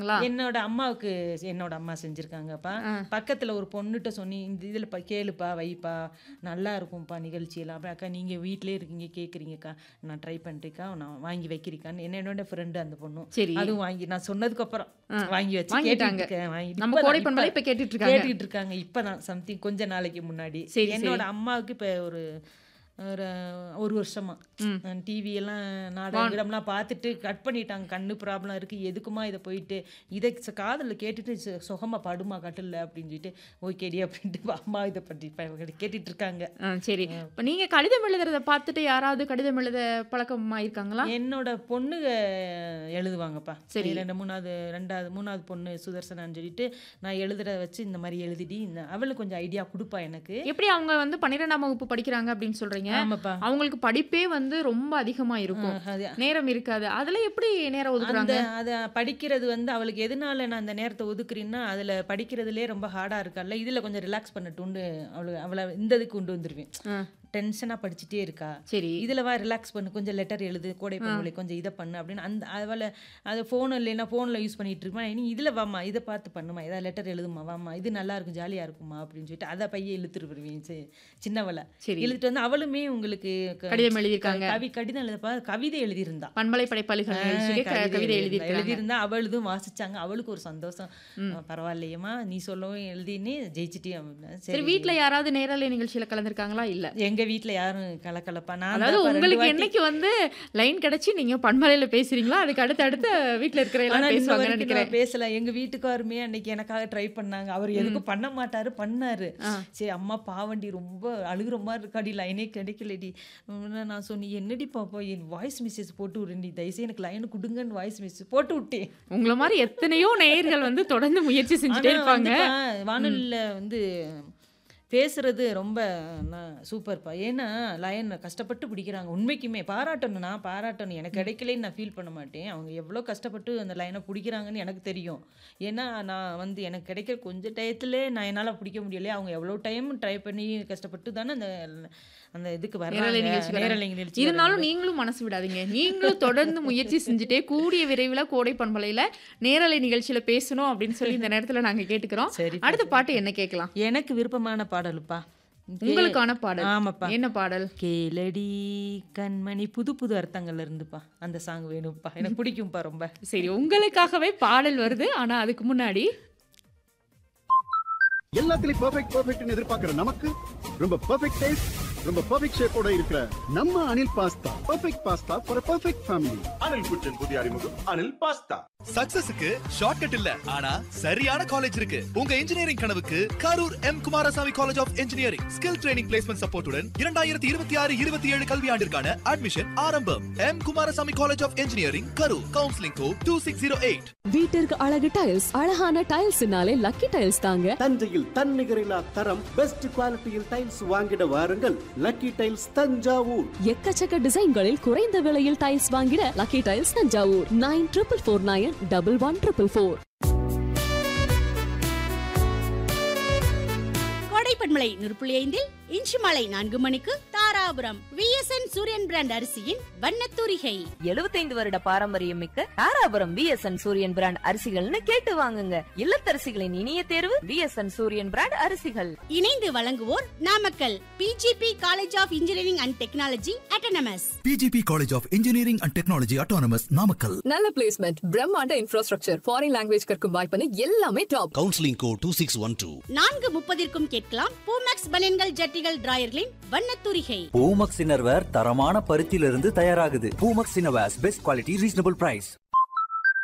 செஞ்சிருக்காங்களா என்னோட அம்மாவுக்கு என்னோட அம்மா செஞ்சிருக்காங்கப்பா ஆ. பக்கத்துல ஒரு பொண்ணுகிட்ட சொன்னி இந்த இதுல ப- கேளுப்பா வைப்பா நல்லா இருக்கும்ப்பா நிகழ்ச்சியெல்லாம் அப்புறம் அக்கா நீங்க வீட்டிலே இருக்கீங்க கேக்குறீங்கக்கா நான் ட்ரை பண்றேக்கா நான் வாங்கி வைக்கிறீக்கான்னு என்ன என்னோட ஃப்ரெண்டு அந்த பொண்ணும் சரி அதுவும் வாங்கி நான் சொன்னதுக்கு அப்புறம் ஆ. வாங்கி வச்சு வாங்கிட்டாங்க. கேட்டுட்டு இருக்கேன். வாங்கி- நம்ம இப்பதான், கோடை பண்பலை இப்ப இப்ப கேட்டுட்டு இருக்காங்க கேட்டுட்டு இருக்காங்க இப்பதான் சம்திங் கொஞ்ச நாளைக்கு முன்னாடி சரி, என்னோட அம்மாவுக்கு இப்ப ஒரு ஒரு ஒரு வருஷமா ம். டிவி எல்லாம் நாடகம்லாம் பார்த்துட்டு கட் பண்ணிட்டாங்க கண்ணு ப்ராப்ளம் இருக்கு எதுக்குமா இதை போயிட்டு இதை ச- காதுல கேட்டுட்டு சு- சுகமா படுமா கட்டில் அப்படின்னு சொல்லிட்டு ஓகேடி அப்படின்ட்டு அம்மா இதை பற்றி இப்ப கேட்டுட்டு இருக்காங்க ஆ, சரி இப்ப நீங்க கடிதம் எழுதுறத பார்த்துட்டு யாராவது கடிதம் எழுத பழக்கமா இருக்காங்களா என்னோட பொண்ணுங்க எழுதுவாங்கப்பா சரி. ரெண்டு மூணாவது ரெண்டாவது மூணாவது பொண்ணு சுதர்சனான்னு சொல்லிட்டு நான் எழுதுற வச்சு இந்த மாதிரி எழுதிடி இந்த அவளுக்கு கொஞ்சம் ஐடியா கொடுப்பா எனக்கு எப்படி அவங்க வந்து பன்னிரெண்டாம் வகுப்பு படிக்கிறாங்க அப்படின்னு சொல்றீங்க ஆமாப்பா அவங்களுக்கு படிப்பே வந்து ரொம்ப அதிகமா இருக்கும் ஆ, அது நேரம் இருக்காது அதுல எப்படி நேரம் ஒதுக்குறாங்க அந்த அதை படிக்கிறது வந்து அவளுக்கு எதனால நான் அந்த நேரத்தை ஒதுக்குறேன்னா அதில் படிக்கிறதுலே ரொம்ப ஹார்டாக இருக்கல்ல இதில் கொஞ்சம் ரிலாக்ஸ் பண்ணட்டும்னு அவளு அவளை இந்த இதுக்கு கொண்டு வந்துருவேன் ஆ, டென்ஷனாக படிச்சுட்டே இருக்கா சரி இதில் வா ரிலாக்ஸ் பண்ணு கொஞ்சம் லெட்டர் எழுது கோடை பண்ணுவலை கொஞ்சம் இதை பண்ணு அப்படின்னு அந்த அவளை அது ஃபோன் இல்லைன்னா ஃபோனில் யூஸ் பண்ணிட்டு இருப்பா நீ இதில் வாம்மா இதை பார்த்து பண்ணுமா ஏதாவது லெட்டர் எழுதுமா வாம்மா இது நல்லா இருக்கும் ஜாலியாக இருக்குமா அப்படின்னு சொல்லிட்டு அதை பையன் இழுத்துட்டு வருவேன் சி- சின்னவளை சரி இழுத்துட்டு வந்து அவளுமே உங்களுக்கு க- கடிதம் எழுதியிருக்காங்க கவி கடிதம் எழுதப்பா கவிதை எழுதியிருந்தா பண்பலை படைப்பாளிகள் நிகழ்ச்சிக்கு க- கவிதை எழுதியிருக்காங்க எழுதியிருந்தா அவளுதும் வாசிச்சாங்க அவளுக்கு ஒரு சந்தோஷம் அஹ் பரவாயில்லையேம்மா நீ சொல்லவும் எழுதினே ஜெயிச்சிட்டே அப்படின்னா, சரி சரி வீட்ல யாராவது நேரலை நிகழ்ச்சியில கலந்துருக்காங்களா இல்ல எங்க வீட்ல யாரும் கலக்கலப்பா நான் அதாவது தான்ப்பா ரெண்டு உங்களுக்கு வாட்டி- என்னைக்கு வந்து லைன் கிடைச்சி நீங்க பண்பலையில பேசுறீங்களோ அதுக்கு அடுத்து அடுத்து வீட்ல இருக்கிற ஆனா எல்லாம் இன்ன பேசுவாங்க வரைக்கும் நினைக்கிறேன் நான் பேசல எங்க வீட்டுக்காருமே அன்னைக்கு எனக்காக ட்ரை பண்ணாங்க அவர் எதுக்கும் பண்ண மாட்டாரு பண்ணாரு ஆ. சரி அம்மா பாவண்டி ரொம்ப அழுகுற மாதிரி இருக்காடி லைனே கிடைக்கலடி உடனே நான் சொன்னி என்னடி பாப்பா என் வாய்ஸ் மெசேஜ் போட்டு விடுண்டி தயவுசெய்து எனக்கு லைன் கொடுங்கன்னு வாய்ஸ் மெசேஜ் போட்டு விட்டேன் உங்களை மாதிரி எத்தனையோ நேயர்கள் வந்து தொடர்ந்து முயற்சி செஞ்சுட்டே ஆனா இருப்பாங்க வந்துப்பா, வானொலியில வந்து பேசுறது ரொம்ப ந- சூப்பர்ப்பா ஏன்னா லயன் கஷ்டப்பட்டு பிடிக்கிறாங்க உண்மைக்குமே பாராட்டணும் நான் பாராட்டணும் எனக்கு கிடைக்கலன்னு நான் ஃபீல் பண்ண மாட்டேன் அவங்க எவ்வளோ கஷ்டப்பட்டு அந்த லைனை பிடிக்கிறாங்கன்னு எனக்கு தெரியும் ஏன்னா நான் வந்து எனக்கு கிடைக்கிற கொஞ்சம் டயத்துல நான் என்னால் பிடிக்க முடியலையே அவங்க எவ்வளோ டைம் ட்ரை பண்ணி கஷ்டப்பட்டு தானே அந்த அந்த இதுக்கு நேரலை வர்றாங்க நிகழ்ச்சி வராங்க. நேரலை நிகழ்ச்சி இருந்தாலும் நீங்களும் மனசு விடாதீங்க நீங்களும் தொடர்ந்து முயற்சி செஞ்சுட்டே கூடிய விரைவில் கோடை பண்பலையில நேரலை நிகழ்ச்சியில பேசணும் அப்படின்னு சொல்லி இந்த நேரத்துல நாங்க கேட்டுக்கிறோம் சரி அடுத்த பாட்டு என்ன கேட்கலாம் எனக்கு விருப்பமான பாடலுப்பா உங்களுக்கான பாடல் ஆமாப்பா என்ன பாடல் கேளடி கண்மணி புது புது அர்த்தங்கள்ல இருந்துப்பா அந்த சாங் வேணும்ப்பா எனக்கு பிடிக்கும்ப்பா ரொம்ப சரி உங்களுக்காகவே பாடல் வருது ஆனா அதுக்கு முன்னாடி எல்லாத்துலயும் பெர்ஃபெக்ட் பெர்ஃபெக்ட்னு எதிர்பார்க்கிற நமக்கு ரொம்ப பெர்ஃபெக்ட் டேஸ்ட் ரொம்ப பெர்ஃபெக்ட் ஷேப்போட இருக்கிற நம்ம Anil pasta perfect pasta for perfect family Anil குச்சின் புதிய அறிமுகம் அனில் பாஸ்தா சக்சஸுக்கு ஷார்ட்கட் இல்ல ஆனா சரியான காலேஜ் இருக்கு உங்க இன்ஜினியரிங் கனவுக்கு Karur M Kumarasamy college of engineering skill training placement சப்போர்ட்டுடன் இரண்டாயிரத்தி இருபத்தி ஆறு இருபத்தி ஏழு கல்வியாண்டிற்கான அட்மிஷன் ஆரம்பம் M Kumarasamy college of engineering Karur counselling code two six zero eight வீட்டிற்கு அழகு டைல்ஸ் அழகான டைல்ஸ்னாலே லக்கி டைல்ஸ் தாங்க தஞ்சையில் தன்னிகரில்லா தரம் பெஸ்ட் குவாலிட்டியில் டைல்ஸ் வாங்கிட வாருங்கள் லக்கி டைல்ஸ் தஞ்சாவூர் எக்கச்சக்க டிசைன்களில் குறைந்த விலையில் டைல்ஸ் வாங்கிட lucky tiles Thanjavur nine triple four nine double one triple four கோடைப்பண்மலை நூறு ஐந்தில் இன்று மாலை நான்கு மணிக்கு தாராபுரம் விஎஸ்என் சூரியன் பிராண்ட் அரிசியின் வண்ணத்தூரிகை எழுபத்தைந்து வருட பாரம்பரியம் மிக்க தாராபுரம் பிஎஸ்என் சூரியன் பிராண்ட் அரிசிகள்னு கேட்டு வாங்குங்க இல்லத்தரசிகளின் இனிய தேர்வு பிஎஸ்என் சூரியன் பிராண்ட் அரிசிகள் இணைந்து வழங்குவோர் Namakkal PGP college of engineering and technology autonomous PGP college of engineering and technology autonomous Namakkal நல்ல பிளேஸ்மெண்ட் பிரம்மாண்ட இன்ஃப்ராஸ்ட்ரக்சர் ஃபாரின் லாங்குவேஜ் கற்கும் வாய்ப்புன்னு எல்லாமே top counselling code two six one two நான்கு முப்பதிற்கும் கேட்கலாம் பூமேக்ஸ் பனியன்கள் ஜட்டிகள் டிராயர்களின் வண்ணத்தூரிகை பூமக்ஸ் இன்னர்வேர் தரமான பருத்தியிலிருந்து தயாராகுது Poomex innerwears best quality reasonable price